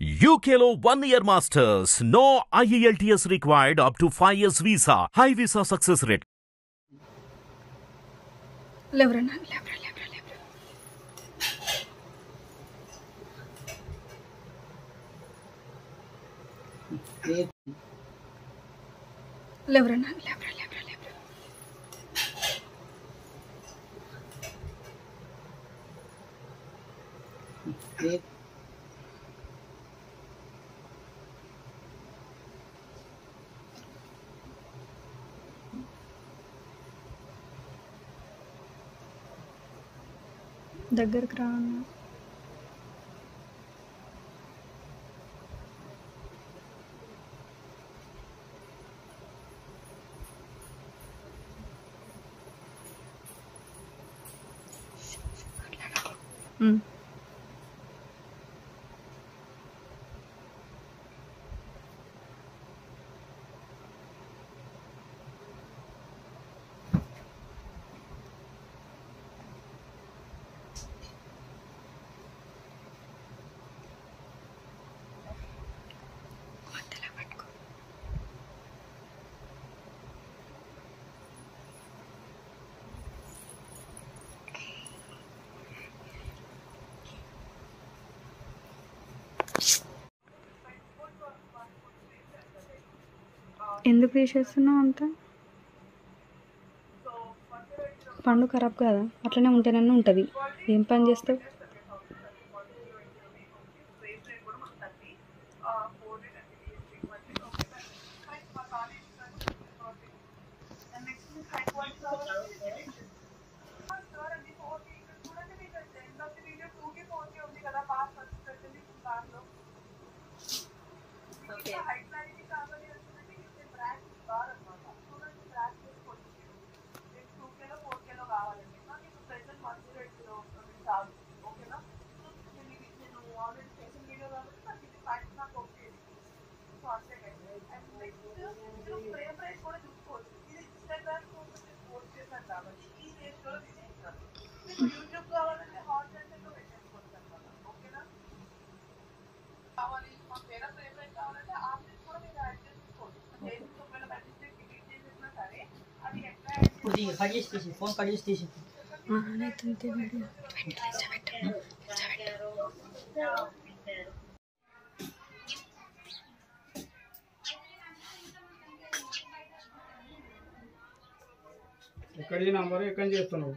UKLO one year masters. No IELTS required up to 5 years visa. High visa success rate. లేవరన్నా లేవరా లేవరా లేవరా లేవరన్నా లేవరా లేవరా లేవరా దగ్గరికి రా అన్న ఉమ్. మధ్యలో పట్టుకో ఎందుకు తీసేస్తున్నావు అంత పండు ఖరాబ్ కాదా అట్లనే ఉంటేనన్నా ఉంటుంది ఏం పని చేస్తావు ఇది కట్ చేసి తీసి ఫోన్ కట్ చేసి తీసి ఎక్కడి నంబర్ ఎక్కడి నుంచి చేస్తున్నావు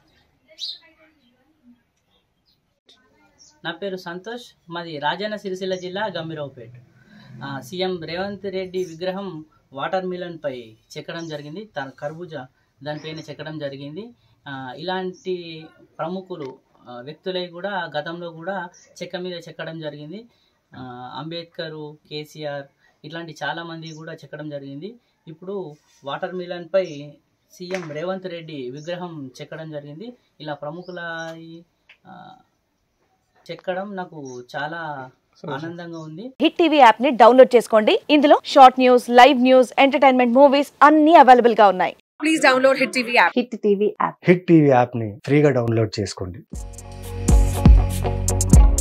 నా పేరు సంతోష్ మాది రాజన్న సిరిసిల్ల జిల్లా గంభీరావుపేట ఆ, సీఎం రేవంత్ రెడ్డి విగ్రహం వాటర్ మిలన్ పై చెక్కడం జరిగింది తన కర్బూజా దానిపైన చెక్కడం జరిగింది ఆ, ఇలాంటి ప్రముఖులు ఆ, వ్యక్తులై కూడా గతంలో కూడా చెక్క మీద చెక్కడం జరిగింది ఆ, అంబేద్కరు కేసీఆర్ ఇట్లాంటి చాలా మంది కూడా చెక్కడం జరిగింది ఇప్పుడు వాటర్ మిలన్ పై సీఎం రేవంత్ రెడ్డి విగ్రహం చెక్కడం జరిగింది ఇలా ప్రముఖుల ఈ, ఆ, చెక్కడం నాకు చాలా ఆనందంగా ఉంది హిట్ టీవీ యాప్ ని డౌన్లోడ్ చేసుకోండి ఇందులో short news live news entertainment movies అన్ని అవైలబుల్ గా ఉన్నాయి హిట్ టీవీ యాప్ని ఫ్రీగా డౌన్లోడ్ చేసుకోండి